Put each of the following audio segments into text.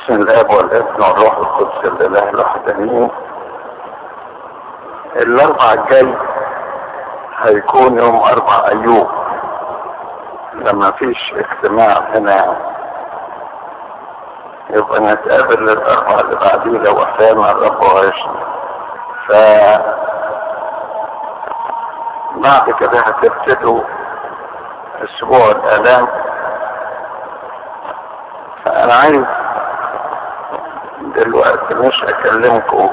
باسم الاب والابن والروح القدس الاله الوحدانيين الاربع الجاي هيكون يوم اربع ايوب لما فيش اجتماع هنا يبقى نتقابل الاربع اللي بعديه لو احيانا الرب وعشنا ف بعد كده هتبتدوا اسبوع الالام فانا عايز دلوقتي مش اكلمكم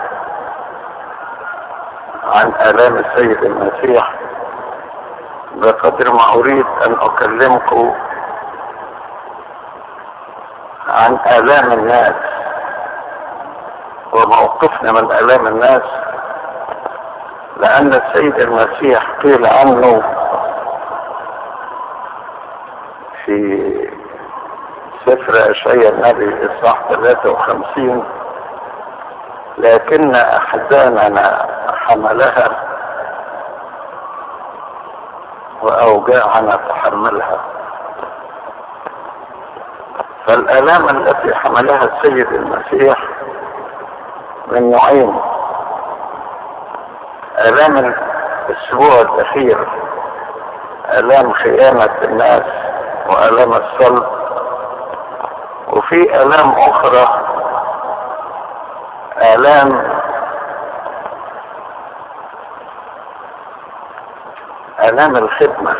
عن الام السيد المسيح بقدر ما اريد ان اكلمكم عن الام الناس وموقفنا من الام الناس لان السيد المسيح قيل عنه في سفر اشعياء النبي اصحاح 53 لكن احزاننا حملها واوجاعنا تحملها فالالام التي حملها السيد المسيح من نوعين الام الاسبوع الاخير الام خيانه الناس والام الصلب وفي الام اخرى الام الام الخدمه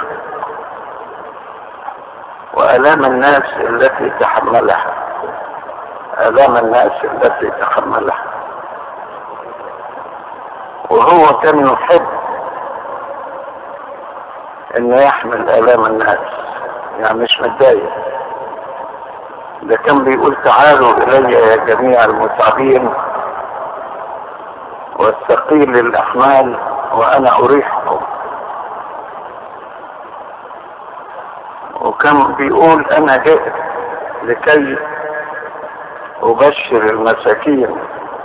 والام الناس التي تحملها الام الناس التي تحملها وهو كان يحب انه يحمل الام الناس يعني مش متضايق ده كان بيقول تعالوا الي يا جميع المتعبين والثقيل الاحمال وانا اريحكم وكان بيقول انا جئت لكي ابشر المساكين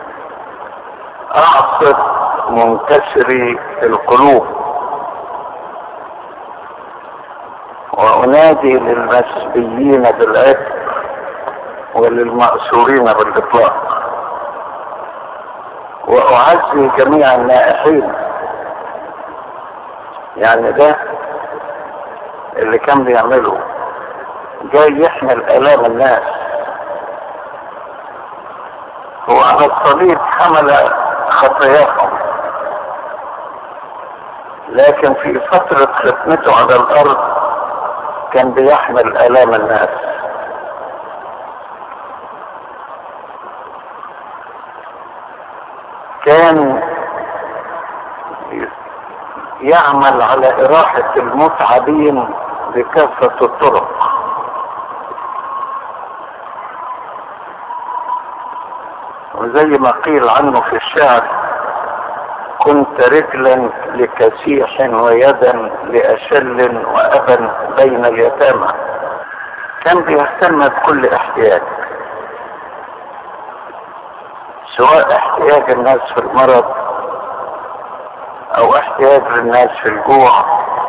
اعصب منكسري القلوب وانادي للمسبيين بالعتق وللمأسورين بالاطلاق واعزي جميع النائحين يعني ده اللي كان بيعمله جاي يحمل الام الناس هو على الصليب حمل خطاياهم لكن في فترة خدمته على الارض كان بيحمل الام الناس كان يعمل على إراحة المتعبين بكافة الطرق وزي ما قيل عنه في الشعر كنت رجلا لكسيح ويدا لأشل وأبا بين اليتامى كان بيهتم بكل احتياج سواء احتياج الناس في المرض او احتياج الناس في الجوع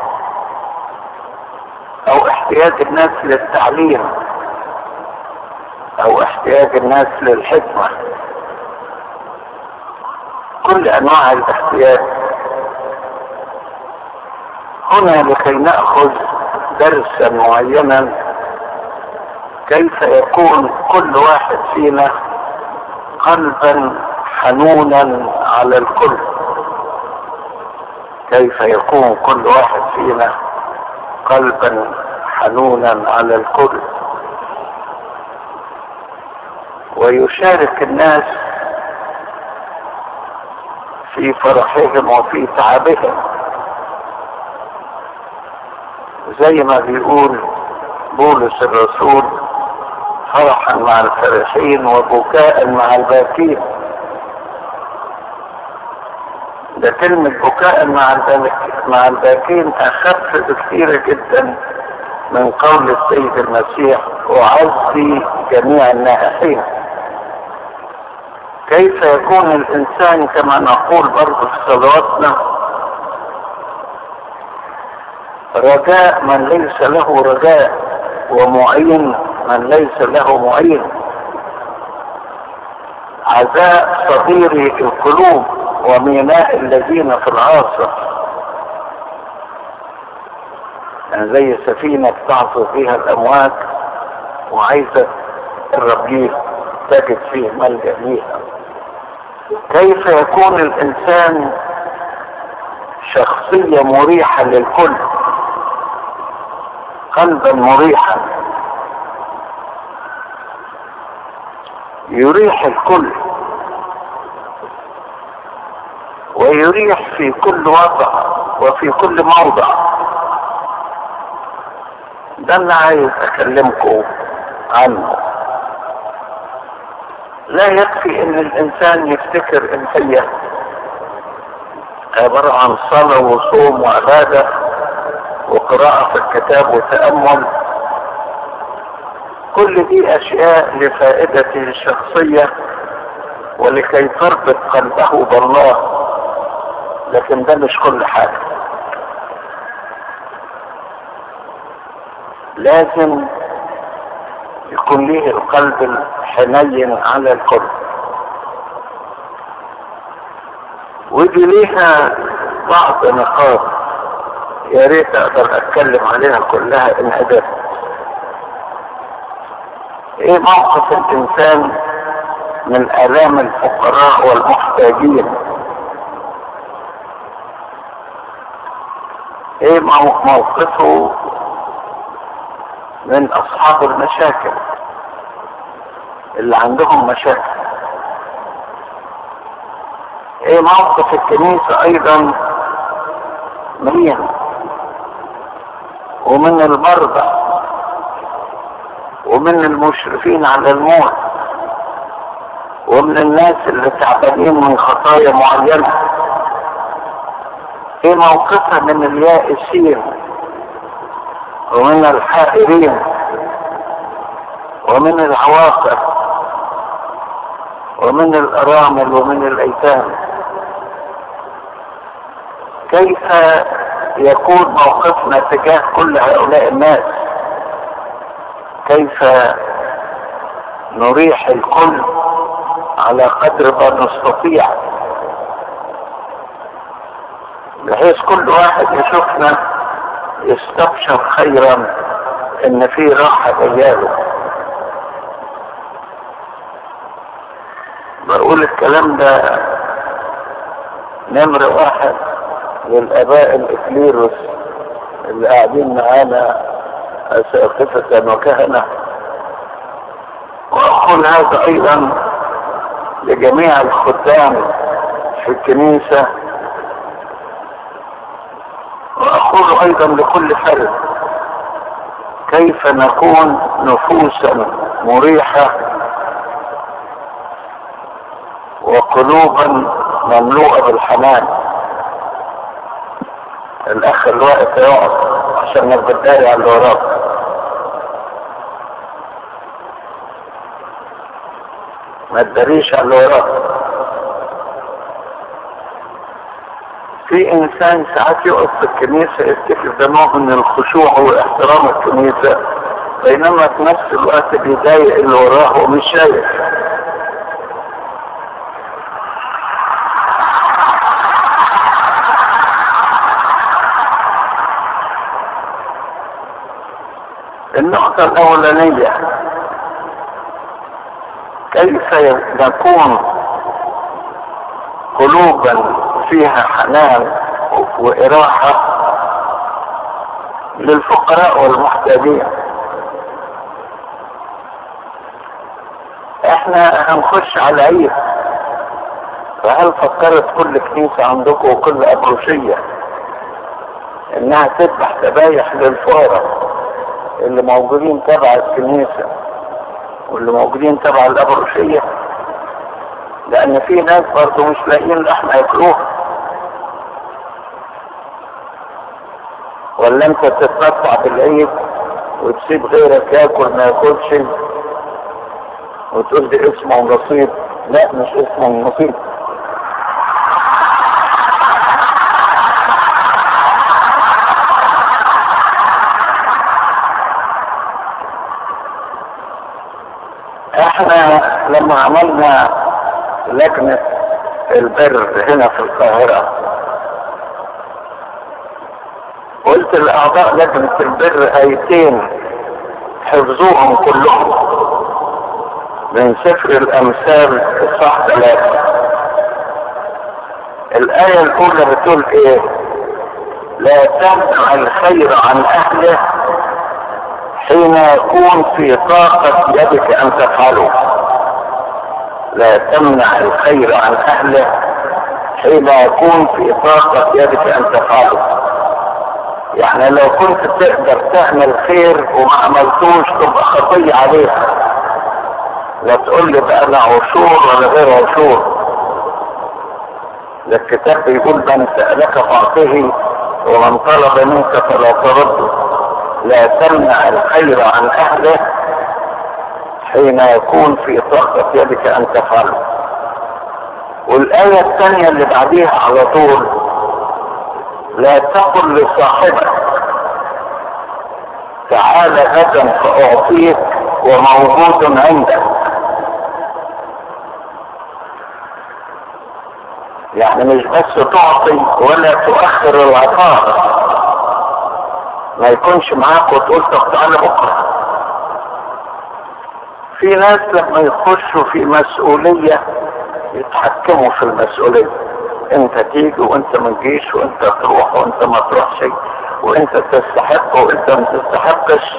او احتياج الناس للتعليم او احتياج الناس للحكمة كل انواع الاحتياج هنا لكي نأخذ درسا معينا كيف يكون كل واحد فينا قلبا حنونا على الكل كيف يكون كل واحد فينا قلبا حنونا على الكل ويشارك الناس في فرحهم وفي تعبهم زي ما بيقول بولس الرسول فرحا مع الفرحين وبكاء مع الباكين ده كلمة بكاء مع مع الباكين أخف بكثير جدا من قول السيد المسيح أعزي جميع النائحين كيف يكون الإنسان كما نقول برضه في صلواتنا رجاء من ليس له رجاء ومعين من ليس له معين عزاء صغيري القلوب وميناء الذين في العاصر يعني زي سفينة بتعصر فيها الأمواج وعايزة الرجيل تجد فيه ملجأ ليها كيف يكون الإنسان شخصية مريحة للكل قلبا مريحا يريح الكل ويريح في كل وضع وفي كل موضع ده اللي عايز اكلمكم عنه لا يكفي ان الانسان يفتكر ان هي عبارة عن صلاة وصوم وعبادة وقراءة في الكتاب وتأمل كل دي اشياء لفائدته الشخصية ولكي تربط قلبه بالله لكن ده مش كل حاجة لازم يكون ليه القلب الحنين على الكل ودي ليها بعض نقاط يا ريت اقدر اتكلم عليها كلها ان قدرت ايه موقف الانسان من الام الفقراء والمحتاجين ايه موقفه من اصحاب المشاكل اللي عندهم مشاكل ايه موقف الكنيسة ايضا منين ومن المرضى ومن المشرفين على الموت ومن الناس اللي تعبانين من خطايا معينة ايه موقفها من اليائسين ومن الحائرين ومن العواقب ومن الارامل ومن الايتام كيف يكون موقفنا تجاه كل هؤلاء الناس كيف نريح الكل على قدر ما نستطيع بحيث كل واحد يشوفنا يستبشر خيرا ان في راحة جاله بقول الكلام ده نمر واحد للاباء الاكليروس اللي قاعدين معانا اساقفة وكهنة واقول هذا ايضا لجميع الخدام في الكنيسة واقول ايضا لكل فرد كيف نكون نفوسا مريحة وقلوبا مملوءة بالحنان الاخ الوقت يقعد عشان نبقى داري على اللي وراك ما تداريش على اللي وراك في انسان ساعات يقف في الكنيسة يفتكر ده نوع من الخشوع واحترام الكنيسة بينما في نفس الوقت بيضايق اللي وراه ومش شايف النقطة الأولانية كيف نكون قلوبا فيها حنان وإراحة للفقراء والمحتاجين احنا هنخش على عيد فهل فكرت كل كنيسة عندكم وكل أبروشية انها تذبح ذبايح للفقراء اللي موجودين تبع الكنيسة واللي موجودين تبع الأبروشية لأن في ناس برضه مش لاقيين لحم ياكلوها ولا أنت تتمتع بالعيد وتسيب غيرك ياكل ما ياكلش وتقول دي اسمه نصيب لا مش اسمه نصيب احنا لما عملنا لجنة البر هنا في القاهرة قلت لأعضاء لجنة البر آيتين حفظوهم كلهم من سفر الأمثال الصح ثلاثة الآية الأولى بتقول إيه؟ لا تمنع الخير عن أهله حين يكون في طاقة يدك أن تفعله لا تمنع الخير عن أهله حين يكون في طاقة يدك أن تفعله يعني لو كنت تقدر تعمل خير وما عملتوش تبقى خطية عليها لا تقول لي بقى انا عشور ولا غير عشور ده الكتاب بيقول من سألك فاعطه ومن طلب منك فلا ترده لا تمنع الخير عن اهله حين يكون في طاقة يدك ان تفعله والآية الثانية اللي بعديها على طول لا تقل لصاحبك تعال غدا فأعطيك وموجود عندك يعني مش بس تعطي ولا تؤخر العطاء ما يكونش معاك وتقول طب تعالى بكره في ناس لما يخشوا في مسؤولية يتحكموا في المسؤولية انت تيجي وانت ما تجيش وانت تروح وانت ما تروحش وانت تستحق وانت ما تستحقش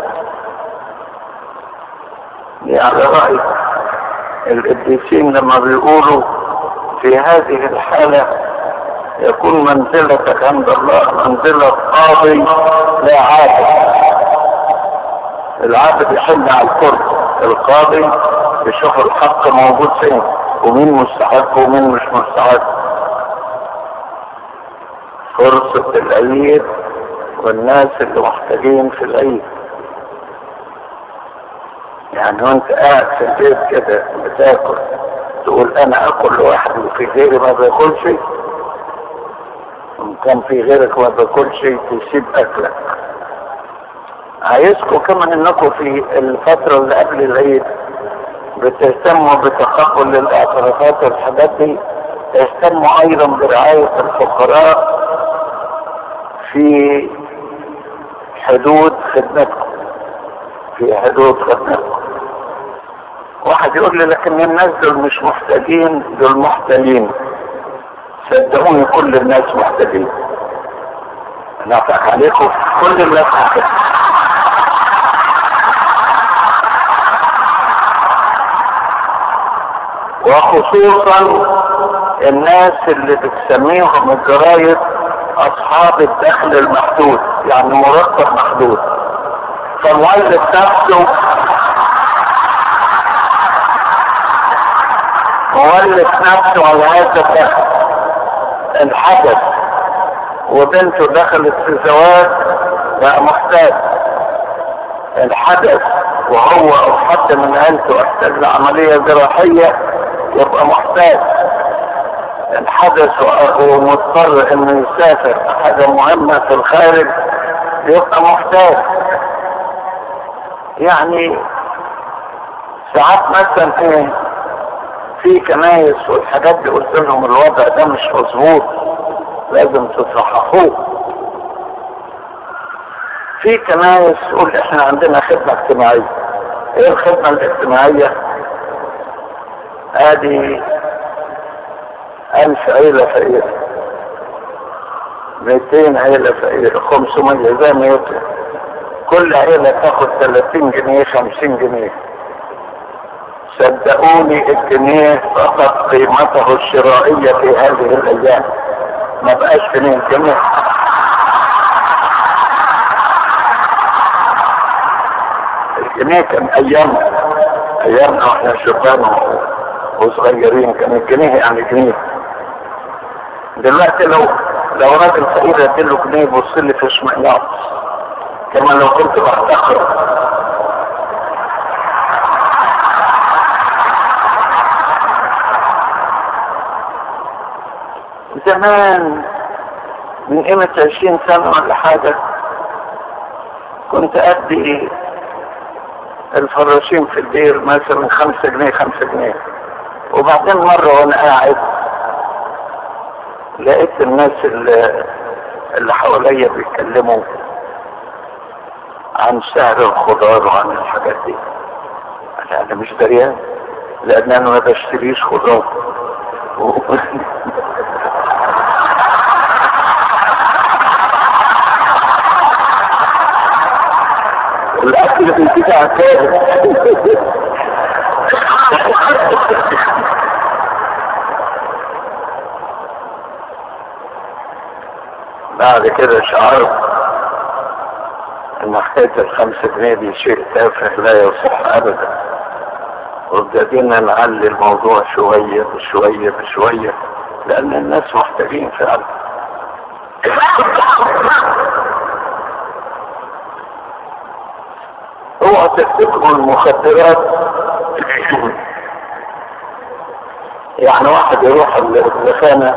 يعني رأي القديسين لما بيقولوا في هذه الحالة يكون منزلتك عند الله منزلة قاضي لا عابد العابد يحل على الكل القاضي يشوف الحق موجود فين ومين مستحق ومين مش مستحق فرصة العيد والناس اللي محتاجين في العيد يعني وانت قاعد في البيت كده بتاكل تقول انا اكل لوحدي وفي غيري ما باكلش ان كان في غيرك ما باكلش تسيب اكلك عايزكم كمان انكم في الفترة اللي قبل العيد بتهتموا بتقبل الاعترافات والحاجات دي تهتموا ايضا برعاية الفقراء في حدود خدمتكم في حدود خدمتكم واحد يقول لي لكن الناس دول مش محتاجين دول محتاجين صدقوني كل الناس محتاجين نفع عليكم كل الناس محتاجين وخصوصا الناس اللي بتسميهم الجرايد اصحاب الدخل المحدود يعني مرتب محدود فالمؤلف نفسه مؤلف نفسه على هذا الدخل انحدث وبنته دخلت في زواج بقى محتاج الحدث وهو او حد من عيلته احتاج لعملية جراحية يبقى محتاج الحدث ومضطر انه يسافر حاجة مهمة في الخارج يبقى محتاج يعني ساعات مثلا ايه في كنايس والحاجات دي قلت لهم الوضع ده مش مظبوط لازم تصححوه في كنايس تقول احنا عندنا خدمة اجتماعية ايه الخدمة الاجتماعية ادي الف عيلة فقيرة ميتين عيلة فقيرة خمسمية زي ما يطلع كل عيلة تاخد تلاتين جنيه خمسين جنيه صدقوني الجنيه فقط قيمته الشرائية في هذه الايام ما بقاش جنيه جنيه الجنيه كان ايام ايامنا واحنا شبان وصغيرين كان الجنيه يعني جنيه دلوقتي لو لو راجل فقير اديله جنيه يبص لي في اشمئناص كما لو كنت بفتخر زمان من قيمة عشرين سنة ولا حاجة كنت أدي الفراشين في الدير مثلا خمسة جنيه خمسة جنيه وبعدين مرة وانا قاعد لقيت الناس اللي, اللي حواليا بيتكلموا عن سعر الخضار وعن الحاجات دي انا انا مش دريان لان انا ما بشتريش خضار الاكل في البتاع كامل بعد كده شعرت ان حكاية الخمسة جنيه دي شيء تافه لا يصح ابدا وابتدينا نعلي الموضوع شوية بشوية بشوية لان الناس محتاجين فعلا اوعى تفتكروا المخدرات يعني واحد يروح الخانة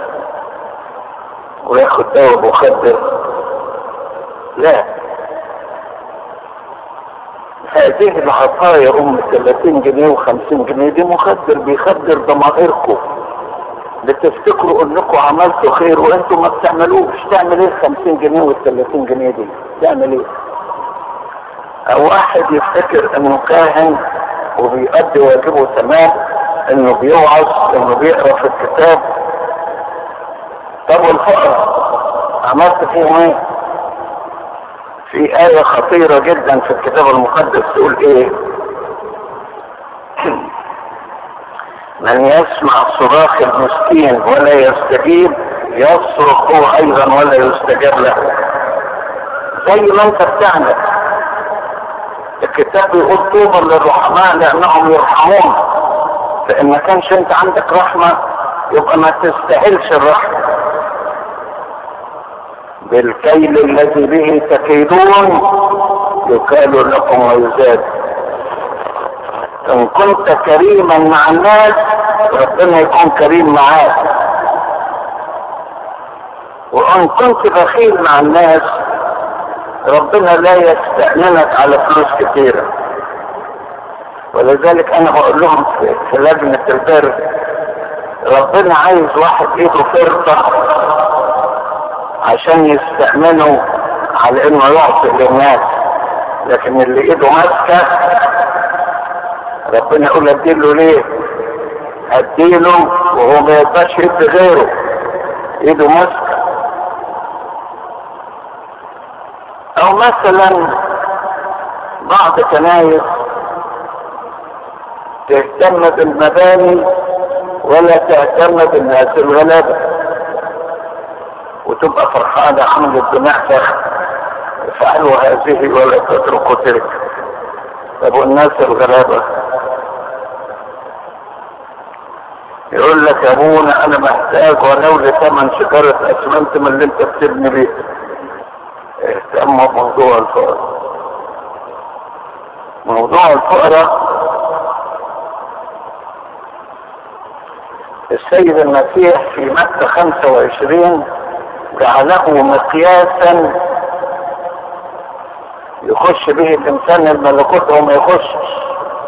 وياخد دواء مخدر لا هذه العطايا ام 30 جنيه و50 جنيه دي مخدر بيخدر ضمائركم بتفتكروا انكم عملتوا خير وانتم ما بتعملوش تعمل ايه 50 جنيه وال 30 جنيه دي تعمل ايه او واحد يفتكر انه كاهن وبيؤدي واجبه تمام انه بيوعظ انه بيقرا في الكتاب طب والفقراء عملت فيهم ايه في آية خطيرة جدا في الكتاب المقدس تقول ايه من يسمع صراخ المسكين ولا يستجيب يصرخ هو ايضا ولا يستجاب له زي ما انت بتعمل الكتاب بيقول طوبى للرحماء لانهم يرحمون فان ما كانش انت عندك رحمة يبقى ما تستاهلش الرحمة بالكيل الذي به تكيدون يكال لكم ويزاد ان كنت كريما مع الناس ربنا يكون كريم معاك وان كنت بخيل مع الناس ربنا لا يستأمنك على فلوس كثيرة ولذلك انا بقول لهم في, في لجنة البر ربنا عايز واحد ايده فرطة عشان يستأمنوا على انه يعطي للناس لكن اللي ايده ماسكة ربنا يقول اديله ليه اديله وهو ما يقدرش يدي غيره ايده ماسكة او مثلا بعض كنايس تهتم بالمباني ولا تهتم بالناس الغلابه وتبقى فرحانة عملت بنعفة افعلوا هذه ولا تتركوا تلك طب والناس الغلابة يقول لك يا ابونا انا محتاج ولو لثمن شجرة اسمنت من اللي انت بتبني بيه اهتم بموضوع الفقراء موضوع الفقراء السيد المسيح في متى 25 جعله مقياسا يخش به الانسان الملكوت وما يخشش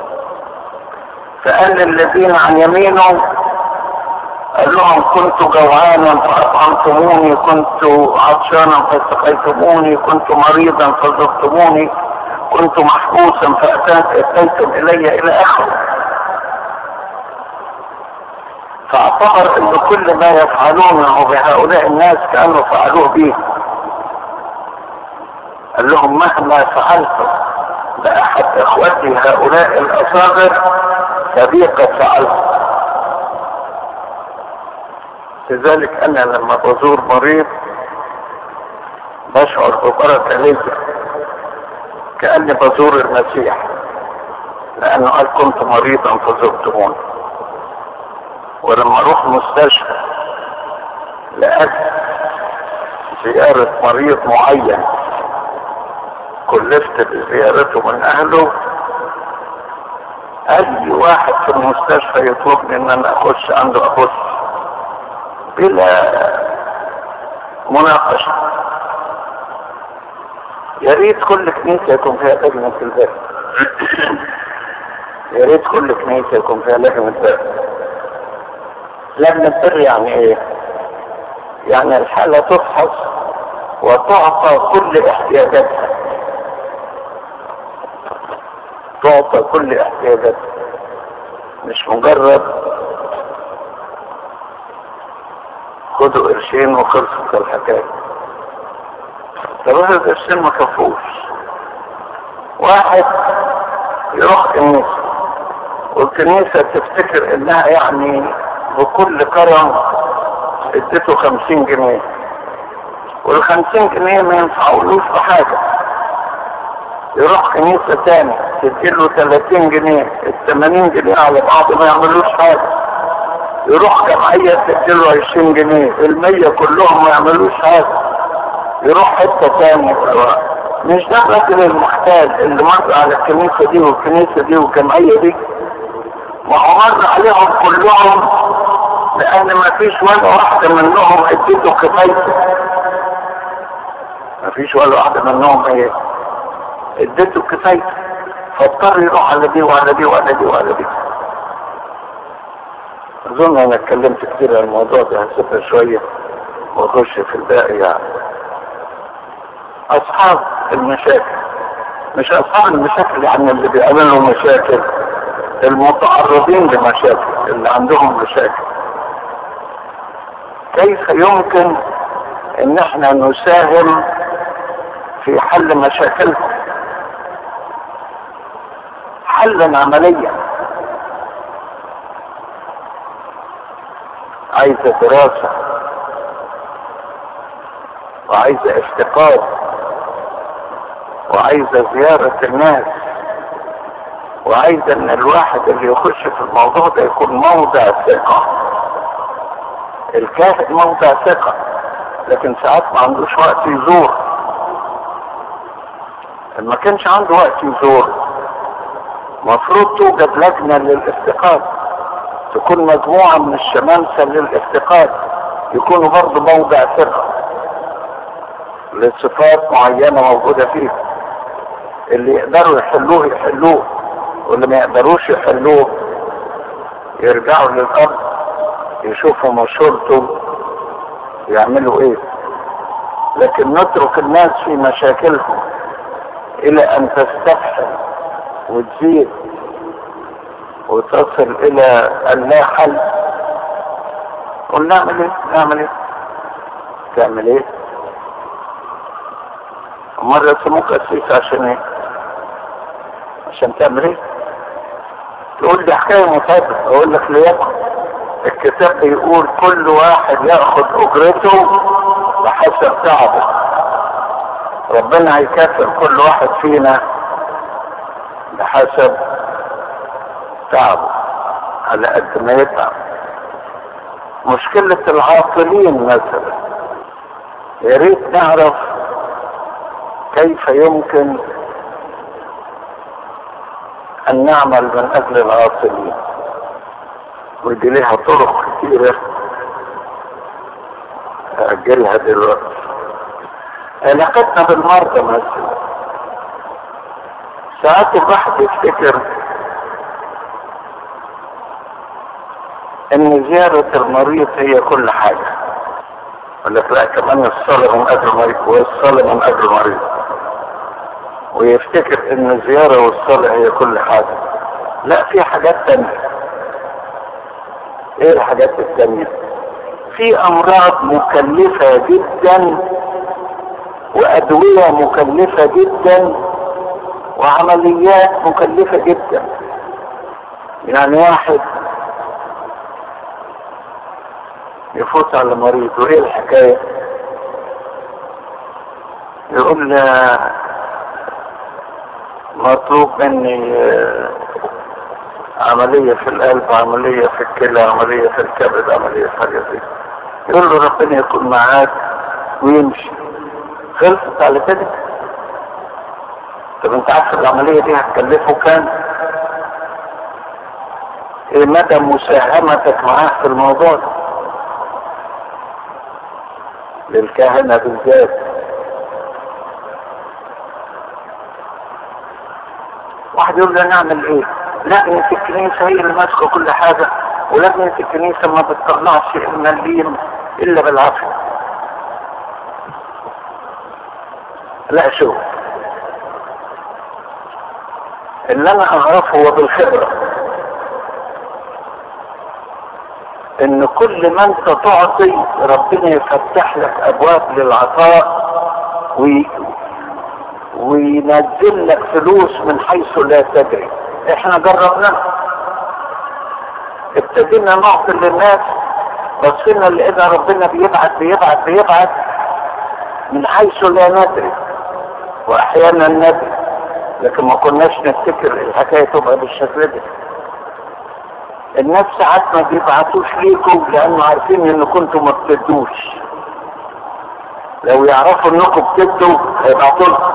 فقال للذين عن يمينه قال لهم كنت جوعانا فاطعمتموني كنت عطشانا فسقيتموني كنت مريضا فزرتموني كنت محبوسا فاتيتم الي الى اخره فاعتبر ان كل ما يفعلونه بهؤلاء الناس كانوا فعلوه به قال لهم مهما فعلتم باحد اخوتي هؤلاء الاصاغر فبي قد فعلت لذلك انا لما بزور مريض بشعر ببركه ليا كاني بزور المسيح لانه قال كنت مريضا فزرتموني ولما اروح مستشفى لأجل زيارة مريض معين كلفت بزيارته من اهله اي واحد في المستشفى يطلبني ان انا اخش عنده اخش بلا مناقشة يا ريت كل كنيسة يكون فيها لجنة الباب يا ريت كل كنيسة يكون فيها لجنة الباب لجنة البر يعني ايه يعني الحالة تفحص وتعطى كل احتياجاتها تعطى كل احتياجاتها مش مجرد خدوا قرشين وخلصت الحكاية طب هذا القرشين ما كفوش واحد يروح كنيسة والكنيسة تفتكر انها يعني بكل كرم اديته خمسين جنيه والخمسين جنيه ما ينفعولوش بحاجة يروح كنيسة تاني تديله تلاتين جنيه التمانين جنيه على بعض ما يعملوش حاجة يروح جمعية تديله عشرين جنيه المية كلهم ما يعملوش حاجة يروح حتة تاني مش ده الراجل المحتاج اللي مر على الكنيسة دي والكنيسة دي والجمعية دي ما هو مر عليهم كلهم لأن ما فيش ولا واحدة منهم اديته كفايته ما فيش ولا واحدة منهم ايه اديته كفايته فاضطر يروح على دي وعلى دي وعلى دي وعلى دي اظن انا اتكلمت كتير عن الموضوع ده هسيبها شوية واخش في الباقي يعني اصحاب المشاكل مش اصحاب المشاكل يعني اللي بيعملوا مشاكل المتعرضين لمشاكل اللي عندهم مشاكل كيف يمكن ان احنا نساهم في حل مشاكلهم حلا عمليا عايزة دراسة وعايزة افتقاد وعايزة زيارة الناس وعايزة ان الواحد اللي يخش في الموضوع ده يكون موضع ثقة الكاهن موضع ثقة لكن ساعات ما عندوش وقت يزور ما كانش عنده وقت يزور مفروض توجد لجنة للافتقاد تكون مجموعة من الشمامسة للافتقاد يكونوا برضه موضع ثقة لصفات معينة موجودة فيه اللي يقدروا يحلوه يحلوه واللي ما يقدروش يحلوه يرجعوا للأرض يشوفوا مشورته يعملوا ايه لكن نترك الناس في مشاكلهم الى ان تستفحل وتزيد وتصل الى ان لا حل قل نعمل ايه نعمل ايه تعمل ايه مرة يسموك قسيس عشان ايه عشان تعمل ايه تقول دي حكاية متعبة اقول لك ليكن الكتاب بيقول كل واحد ياخد اجرته بحسب تعبه ربنا هيكافئ كل واحد فينا بحسب تعبه على قد ما يتعب مشكلة العاطلين مثلا يا ريت نعرف كيف يمكن ان نعمل من اجل العاطلين ودي ليها طرق كتيرة أجلها دلوقتي علاقتنا بالمرضى مثلا ساعات الواحد يفتكر ان زيارة المريض هي كل حاجة يقول لك لا كمان الصلاة من اجل المريض والصلاة من اجل المريض ويفتكر ان الزيارة والصلاة هي كل حاجة لا في حاجات تانية ايه الحاجات التانية في امراض مكلفة جدا وادوية مكلفة جدا وعمليات مكلفة جدا يعني واحد يفوت على مريض وايه الحكاية يقول له مطلوب مني عملية في القلب عملية في الكلى عملية في الكبد عملية في حاجة زي يقول له ربنا يكون معاك ويمشي خلصت على كده طب انت عارف العملية دي هتكلفه كام ايه مدى مساهمتك معاه في الموضوع ده للكهنة بالذات واحد يقول لي نعمل ايه لا انت الكنيسة هي اللي ماسكة كل حاجة ولجنة الكنيسة ما بتطلعش المليم الا بالعافية لا شوف اللي انا اعرفه هو بالخبرة ان كل ما انت تعطي ربنا يفتح لك ابواب للعطاء وي... وينزل لك فلوس من حيث لا تدري احنا جربناها ابتدينا نعطي للناس بصينا لقينا ربنا بيبعت بيبعت بيبعت من حيث لا ندري واحيانا ندري لكن ما كناش نفتكر الحكايه تبقى بالشكل ده الناس ساعات ما بيبعتوش ليكم لانه عارفين ان كنتوا ما بتدوش لو يعرفوا انكم بتدوا هيبعتوا لكم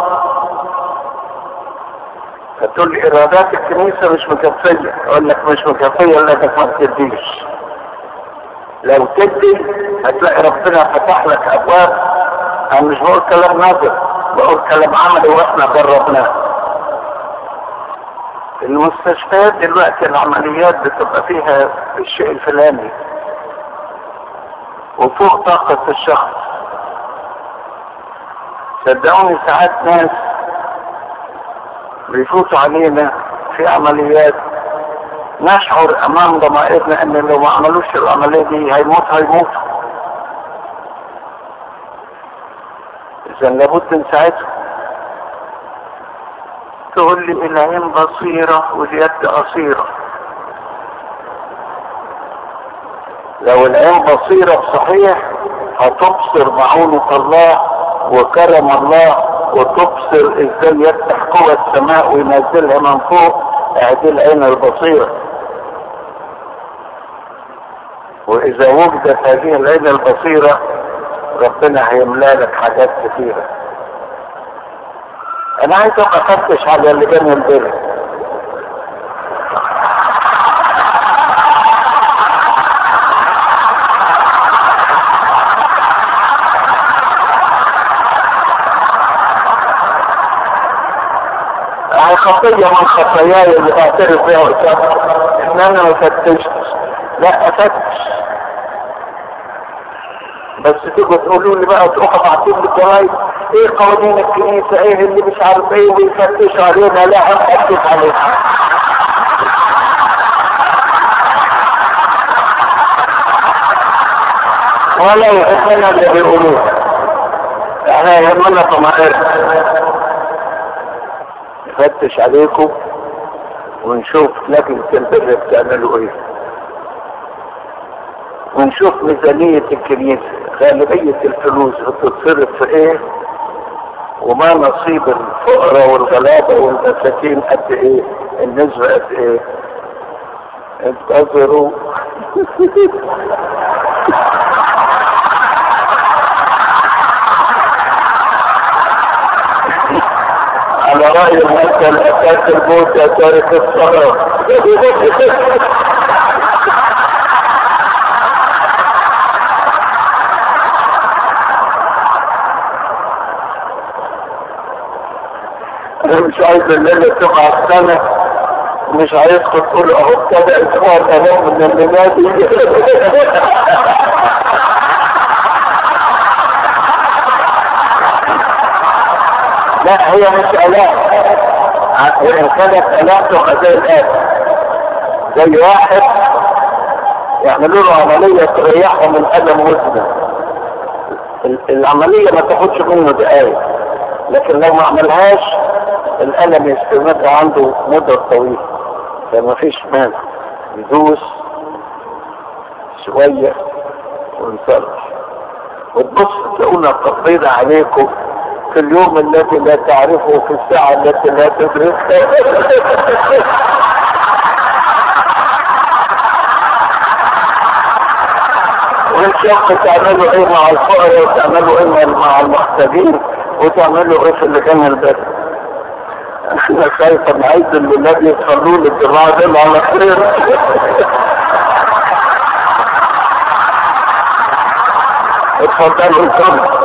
فتقول لي ايرادات الكنيسه مش مكفيه اقول لك مش مكفيه لانك ما بتديش لو تدي هتلاقي ربنا فتح لك ابواب انا مش بقول كلام نظر بقول كلام عملي واحنا جربناه المستشفيات دلوقتي العمليات بتبقى فيها الشيء الفلاني وفوق طاقة الشخص صدقوني ساعات ناس بيفوتوا علينا في عمليات نشعر امام ضمائرنا ان لو ما عملوش العملية دي هيموت هيموت اذا لابد نساعدهم تقول لي العين بصيرة واليد قصيرة لو العين بصيرة صحيح هتبصر معونة الله وكرم الله وتبصر ازاي يفتح قوى السماء وينزلها من فوق اعدي العين البصيرة واذا وجدت هذه العين البصيرة ربنا هيملا لك حاجات كثيره انا عايز ابقى افتش على اللي بين البر هاي خطية من خطاياي اللي بعترف بها قدام ان انا ما فتشتش لا افتش بس تيجوا تقولوا لي بقى تروحوا بعتين بالجرايد ايه قوانين الكنيسة ايه اللي مش عارف ايه ويفتشوا علينا لا هنفتش علينا ولا يهمنا اللي بيقولوه احنا يهمنا طمائرنا نفتش عليكم ونشوف لجنة البر بتعملوا ايه ونشوف ميزانية الكنيسة غالبية الفلوس بتتصرف في ايه وما نصيب الفقراء والغلابة والمساكين قد ايه النسبة قد ايه انتظروا على رأي المثل أساس الموت يا تارك الصلاة انا مش عايز الليلة تقع السنة مش عايزكم تقولوا اهو ابتدى اسبوع كمان من النادي لا هي مش الاء وان كانت الاء تبقى زي الان زي واحد يعملوا له عملية تريحه من ألم وزنه العملية ما تاخدش منه دقايق لكن لو ما عملهاش الألم يستمر عنده مدة طويلة فما فيش مانع يدوس شوية ونصرف وتبص تقولنا التقبيض عليكم في اليوم الذي لا تعرفه في الساعة التي لا تدركها والشق تعملوا ايه مع الفقراء وتعملوا ايه مع المحتاجين وتعملوا ايه في اللي كان البلد احنا خايف انا عايز الولاد يصلوا لي الجماعه دول على خير اتفضلوا اتفضلوا